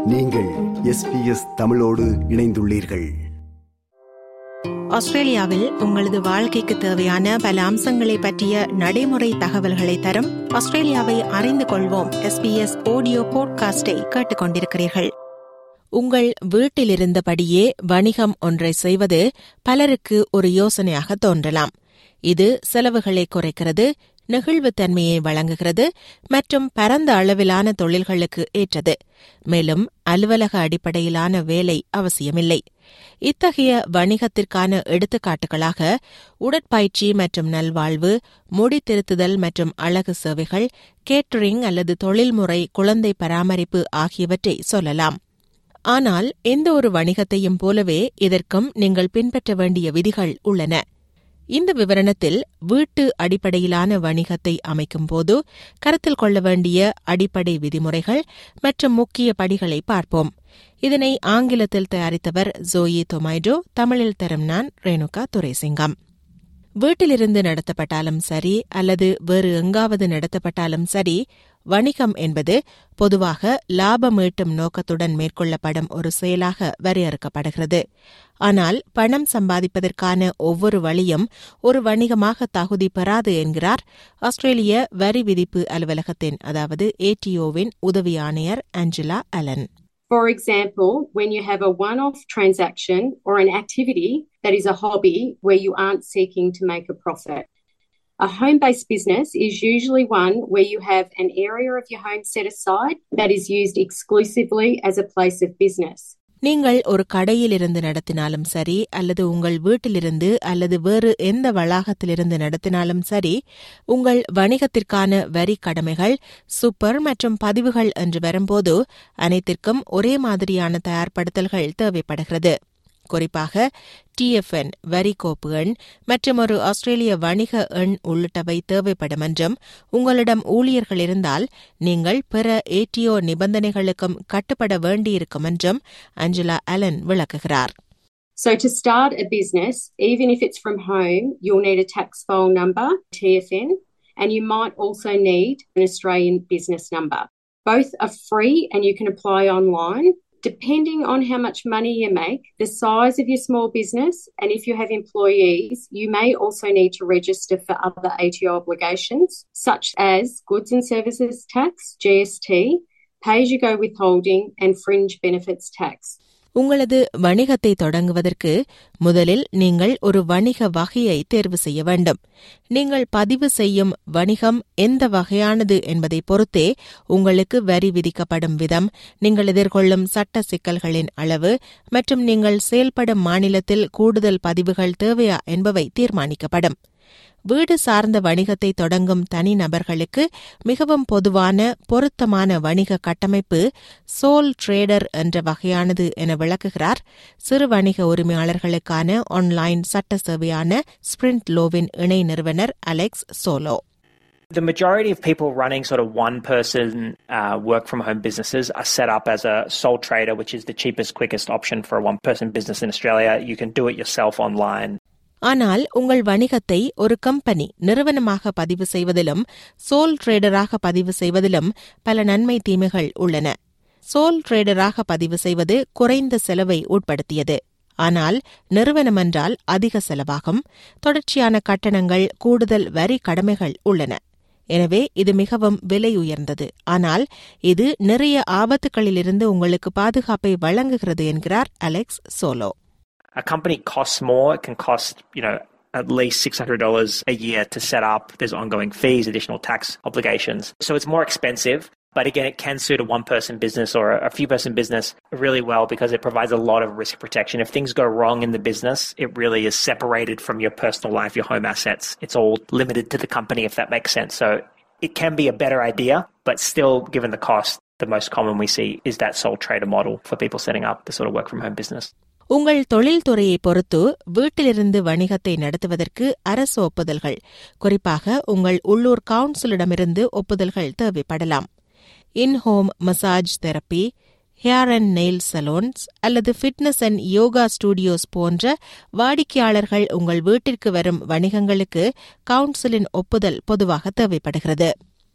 நீங்கள் எஸ்பிஎஸ் தமிழோடு இணைந்துள்ளீர்கள் ஆஸ்திரேலியாவில் உங்களது வாழ்க்கைக்கு தேவையான பல அம்சங்களை பற்றிய நடைமுறை தகவல்களை தரும் ஆஸ்திரேலியாவை அறிந்து கொள்வோம் எஸ்பிஎஸ் ஆடியோ போட்காஸ்டை கேட்டுக்கொண்டிருக்கிறீர்கள் உங்கள் வீட்டிலிருந்தபடியே வணிகம் ஒன்றை செய்வது பலருக்கு ஒரு யோசனையாக தோன்றலாம் இது செலவுகளை குறைக்கிறது நெகிழ்வுத்தன்மையை வழங்குகிறது மற்றும் பரந்த அளவிலான தொழில்களுக்கு ஏற்றது மேலும் அலுவலக அடிப்படையிலான வேலை அவசியமில்லை இத்தகைய வணிகத்திற்கான எடுத்துக்காட்டுகளாக உடற்பயிற்சி மற்றும் நல்வாழ்வு முடி திருத்துதல் மற்றும் அழகு சேவைகள் கேட்டரிங் அல்லது தொழில்முறை குழந்தை பராமரிப்பு ஆகியவற்றை சொல்லலாம் ஆனால் எந்த ஒரு வணிகத்தையும் போலவே இதற்கும் நீங்கள் பின்பற்ற வேண்டிய விதிகள் உள்ளன இந்த விவரணத்தில் வீட்டு அடிப்படையிலான வணிகத்தை அமைக்கும் போது கருத்தில் கொள்ள வேண்டிய அடிப்படை விதிமுறைகள் மற்றும் முக்கிய படிகளை பார்ப்போம் இதனை ஆங்கிலத்தில் தயாரித்தவர் ஜோயி தொமைடோ தமிழில் தரும் நான் ரேணுகா துரைசிங்கம் வீட்டிலிருந்து நடத்தப்பட்டாலும் சரி அல்லது வேறு எங்காவது நடத்தப்பட்டாலும் சரி வணிகம் என்பது பொதுவாக லாபம் ஈட்டும் நோக்கத்துடன் மேற்கொள்ளப்படும் ஒரு செயலாக வரையறுக்கப்படுகிறது ஆனால் பணம் சம்பாதிப்பதற்கான ஒவ்வொரு வழியும் ஒரு வணிகமாக தகுதி பெறாது என்கிறார் ஆஸ்திரேலிய வரி விதிப்பு அலுவலகத்தின் அதாவது ஏடிஓவின் உதவி ஆணையர் Angela Allen For example, when you have a one off transaction or an activity that is a hobby where you aren't seeking to make a profit. A home based business is usually one where you have an area of your home set aside that is used exclusively as a place of business. நீங்கள் ஒரு கடையிலிருந்து நடத்தினாலும் சரி அல்லது உங்கள் வீட்டிலிருந்து அல்லது வேறு எந்த வளாகத்திலிருந்து நடத்தினாலும் சரி உங்கள் வணிகத்திற்கான வரி கடமைகள் சூப்பர் மற்றும் பதிவுகள் என்று வரும்போது அனைத்திற்கும் ஒரே மாதிரியான தயார்படுத்தல்கள் தேவைப்படுகிறது குறிப்பாக டிஎஃப்என் வரி கோப்பு எண் மற்றும் ஒரு ஆஸ்திரேலிய வணிக எண் உள்ளிட்டவை தேவைப்படும் என்றும் உங்களிடம் ஊழியர்கள் இருந்தால் நீங்கள் பிற ஏடிஓ நிபந்தனைகளுக்கும் கட்டுப்பட வேண்டியிருக்கும் என்றும் அஞ்சலா அலன் விளக்குகிறார் So, to start a business, even if it's from home, you'll need a tax file number, TFN, and you might also need an Australian business number. Both are free and you can apply online. Depending on how much money you make, the size of your small business, and if you have employees, you may also need to register for other ATO obligations, such as goods and services tax, GST, pay as you go withholding, and fringe benefits tax. உங்களது வணிகத்தை தொடங்குவதற்கு முதலில் நீங்கள் ஒரு வணிக வகையை தேர்வு செய்ய வேண்டும் நீங்கள் பதிவு செய்யும் வணிகம் எந்த வகையானது என்பதை பொறுத்தே உங்களுக்கு வரி விதிக்கப்படும் விதம் நீங்கள் எதிர்கொள்ளும் சட்ட சிக்கல்களின் அளவு மற்றும் நீங்கள் செயல்படும் மாநிலத்தில் கூடுதல் பதிவுகள் தேவையா என்பவை தீர்மானிக்கப்படும் வீடு சார்ந்த வணிகத்தை தொடங்கும் தனிநபர்களுக்கு மிகவும் பொதுவான பொருத்தமான வணிக கட்டமைப்பு சோல் ட்ரேடர் என்ற வகையானது என விளக்குகிறார் சிறு வணிக உரிமையாளர்களுக்கான ஆன்லைன் சட்ட சேவையான ஸ்பிரிண்ட் லோவின் இணை நிறுவனர் Alex Solo The majority of people running sort of one person uh, work from home businesses are set up as a sole trader, which is the cheapest, quickest option for a one person business in Australia. You can do it yourself online. ஆனால் உங்கள் வணிகத்தை ஒரு company நிறுவனமாக பதிவு செய்வதிலும் soul ட்ரேடராக பதிவு செய்வதிலும் பல நன்மை தீமைகள் உள்ளன சோல் ட்ரேடராக பதிவு செய்வது குறைந்த செலவை உட்படுத்தியது ஆனால் நிறுவனம் என்றால் அதிக செலவாகும் தொடர்ச்சியான கட்டணங்கள் கூடுதல் வரி கடமைகள் உள்ளன எனவே இது மிகவும் விலை உயர்ந்தது ஆனால் இது நிறைய ஆபத்துகளிலிருந்து உங்களுக்கு பாதுகாப்பை வழங்குகிறது என்கிறார் Alex Solo a company costs more. It can cost, you know, at least $600 a year to set up. There's ongoing fees, additional tax obligations. So it's more expensive. But again, it can suit a one person business or a few person business really well because it provides a lot of risk protection. If things go wrong in the business, it really is separated from your personal life, your home assets. It's all limited to the company, if that makes sense. So it can be a better idea, but still, given the cost, the most common we see is that sole trader model for people setting up the sort of work from home business. உங்கள் தொழில்துறையை பொறுத்து வீட்டிலிருந்து வணிகத்தை நடத்துவதற்கு அரசு ஒப்புதல்கள் குறிப்பாக உங்கள் உள்ளூர் கவுன்சிலிடமிருந்து ஒப்புதல்கள் தேவைப்படலாம் in home massage therapy hair and nail salons அல்லது ஃபிட்னஸ் அண்ட் யோகா ஸ்டுடியோஸ் போன்ற வாடிக்கையாளர்கள் உங்கள் வீட்டிற்கு வரும் வணிகங்களுக்கு கவுன்சிலின் ஒப்புதல் பொதுவாக தேவைப்படுகிறது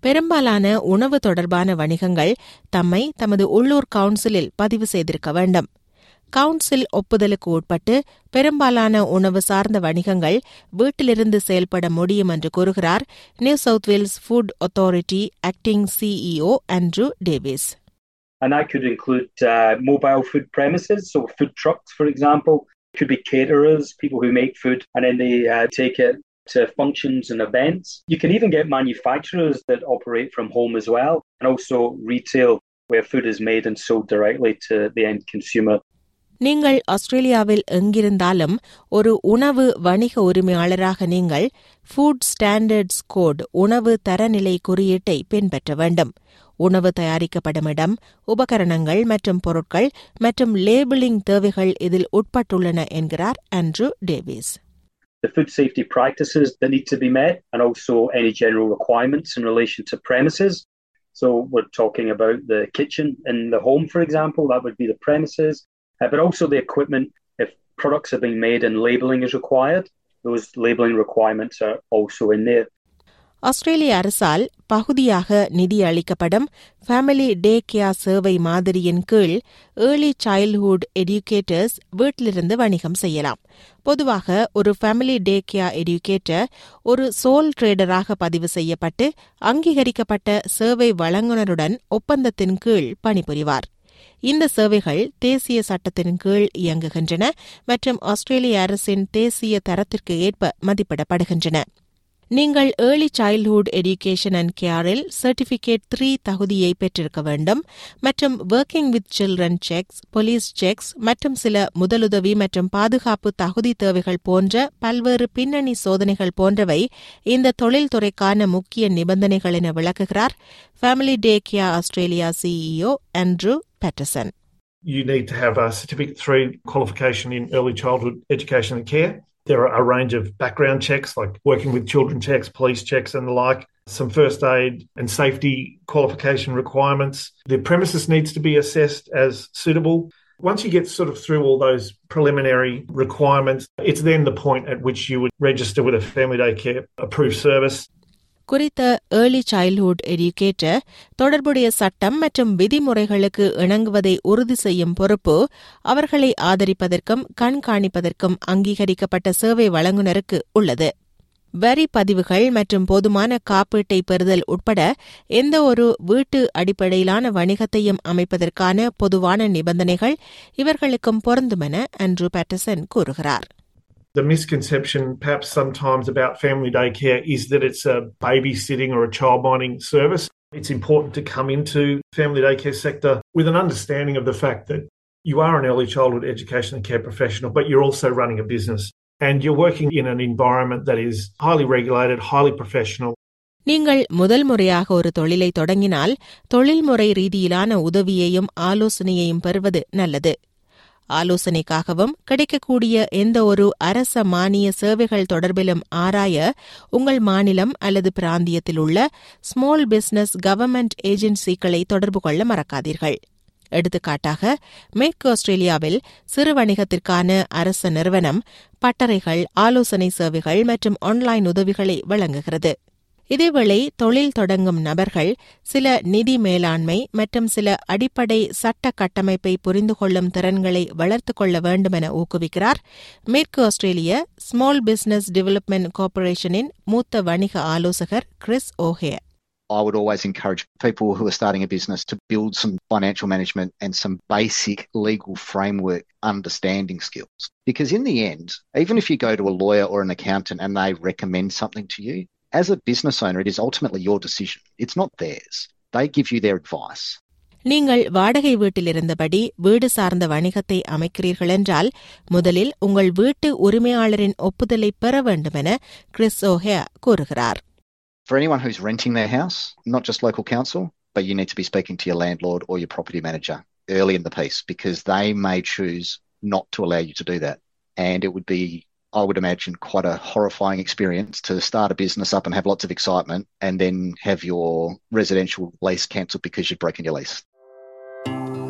பெரும்பாலான உணவு தொடர்பான வணிகங்கள் தம்மை தமது உள்ளூர் கவுன்சிலில் பதிவு செய்திருக்க வேண்டும் கவுன்சில் ஒப்புதலுக்கு உட்பட்டு பெரும்பாலான உணவு சார்ந்த வணிகங்கள் வீட்டிலிருந்து செயல்பட முடியும் என்று கூறுகிறார் New South Wales food authority acting CEO Andrew Davis And that could include uh, mobile food premises, so food trucks, for example. Could be caterers, people who make food and then they uh, take it to functions and events. You can even get manufacturers that operate from home as well, and also retail where food is made and sold directly to the end consumer. நீங்கள் ஆஸ்திரேலியாவில் எங்கிருந்தாலும் ஒரு உணவு வணிக உரிமையாளராக நீங்கள் food standards code உணவு தரநிலை குறியீட்டை பின்பற்ற வேண்டும் உணவு தயாரிக்கப்படும் இடம் உபகரணங்கள் மற்றும் பொருட்கள் மற்றும் லேபிளிங் தேவைகள் இதில் உட்பட்டுள்ளன என்கிறார் Andrew Davis The food safety practices that need to be met, and also any general requirements in relation to premises. So, we're talking about the kitchen in the home, for example, that would be the premises, uh, but also the equipment. If products are being made and labeling is required, those labeling requirements are also in there. ஆஸ்திரேலிய அரசால் பகுதியாக நிதி அளிக்கப்படும் family day care சேவை மாதிரியின் கீழ் early childhood educators வீட்டிலிருந்து வணிகம் செய்யலாம் பொதுவாக ஒரு ஃபேமிலி டே கேர் எடுக்கேட்டர் ஒரு சோல் ட்ரேடராக பதிவு செய்யப்பட்டு அங்கீகரிக்கப்பட்ட சேவை வழங்குனருடன் ஒப்பந்தத்தின் கீழ் பணிபுரிவார் இந்த சேவைகள் தேசிய சட்டத்தின் கீழ் இயங்குகின்றன மற்றும் ஆஸ்திரேலிய அரசின் தேசிய தரத்திற்கு ஏற்ப மதிப்பிடப்படுகின்றன நீங்கள் ஏர்லி சைல்ட்ஹுட் எடுகேஷன் அண்ட் கேரில் சர்டிபிகேட் த்ரீ தகுதியை பெற்றிருக்க வேண்டும் மற்றும் working with children checks police checks மற்றும் சில முதலுதவி மற்றும் பாதுகாப்பு தகுதி தேவைகள் போன்ற பல்வேறு பின்னணி சோதனைகள் போன்றவை இந்த தொழில்துறைக்கான முக்கிய நிபந்தனைகள் என விளக்குகிறார் family day care Australia CEO Andrew Patterson You need to have a Certificate 3 qualification in early childhood education and care. There are a range of background checks, like working with children checks, police checks, and the like, some first aid and safety qualification requirements. The premises needs to be assessed as suitable. Once you get sort of through all those preliminary requirements, it's then the point at which you would register with a family day care approved service. குறித்த early childhood educator தொடர்புடைய சட்டம் மற்றும் விதிமுறைகளுக்கு இணங்குவதை உறுதி செய்யும் பொறுப்பு அவர்களை ஆதரிப்பதற்கும் கண்காணிப்பதற்கும் அங்கீகரிக்கப்பட்ட சேவை வழங்குனருக்கு உள்ளது வரி பதிவுகள் மற்றும் போதுமான காப்பீட்டை பெறுதல் உட்பட எந்த ஒரு வீட்டு அடிப்படையிலான வணிகத்தையும் அமைப்பதற்கான பொதுவான நிபந்தனைகள் இவர்களுக்கும் பொருந்துமென அண்ட்ரூ பேட்டர்சன் கூறுகிறார் The misconception, perhaps sometimes, about family day care is that it's a babysitting or a childminding service. It's important to come into family day care sector with an understanding of the fact that you are an early childhood education and care professional, but you're also running a business and you're working in an environment that is highly regulated, highly professional. நீங்கள் முதல் முறையாக ஒரு தொழிலை தொடங்கினால் தொழில்முறை ரீதியிலான உதவியையும் ஆலோசனையையும் பெறுவது நல்லது ஆலோசனைக்காகவும் கிடைக்கக்கூடிய எந்த ஒரு அரச மானிய சேவைகள் தொடர்பிலும் ஆராய உங்கள் மாநிலம் அல்லது பிராந்தியத்தில் உள்ள ஸ்மால் பிசினஸ் கவர்மெண்ட் ஏஜென்சிகளை தொடர்பு கொள்ள மறக்காதீர்கள் எடுத்துக்காட்டாக மேற்கு ஆஸ்திரேலியாவில் சிறு வணிகத்திற்கான அரச நிறுவனம் பட்டறைகள் ஆலோசனை சேவைகள் மற்றும் ஆன்லைன் உதவிகளை வழங்குகிறது இதேவேளை தொழில் தொடங்கும் நபர்கள் சில நிதி மேலாண்மை மற்றும் சில அடிப்படை சட்ட கட்டமைப்பை புரிந்து கொள்ளும் திறன்களை வளர்த்துக் கொள்ள வேண்டும் என ஊக்குவிக்கிறார் மேற்கு ஆஸ்திரேலிய ஸ்மால் பிசினஸ் டெவலப்மெண்ட் கார்ப்பரேஷனின் மூத்த வணிக ஆலோசகர் Chris Ohey I would always encourage people who are starting a business to build some financial management and some basic legal framework understanding skills. Because in the end, even if you go to a lawyer or an accountant and they recommend something to you, as a business owner, it is ultimately your decision. It's not theirs. They give you their advice. நீங்கள் வாடகை வீட்டில் இருந்தபடி வீடு சார்ந்த வணிகத்தை அமைக்கிறீர்கள் என்றால் முதலில் உங்கள் வீட்டு உரிமையாளரின் ஒப்புதலை பெற வேண்டுமென கிறிஸ் ஓஹே கூறுகிறார் For anyone who's renting their house, not just local council, but you need to be speaking to your landlord or your property manager early in the piece because they may choose not to allow you to do that. And it would be, I would imagine, quite a horrifying experience to start a business up and have lots of excitement and then have your residential lease cancelled because you've broken your lease.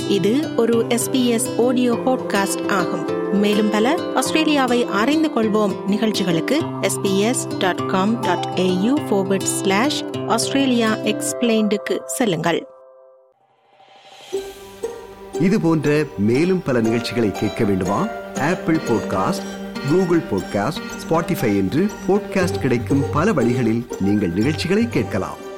இது ஒரு SBS audio podcast ஆகும் மேலும் பல ஆஸ்திரேலியாவை அறிந்து கொள்வோம் நிகழ்ச்சிகளுக்கு SBS dot com dot AU slash Australia எக்ஸ்பிளைண்டுக்கு செல்லுங்கள் இது போன்ற மேலும் பல நிகழ்ச்சிகளை கேட்க வேண்டுமா Apple podcast Google podcast Spotify என்று பாட்காஸ்ட் கிடைக்கும் பல வழிகளில் நீங்கள் நிகழ்ச்சிகளை கேட்கலாம்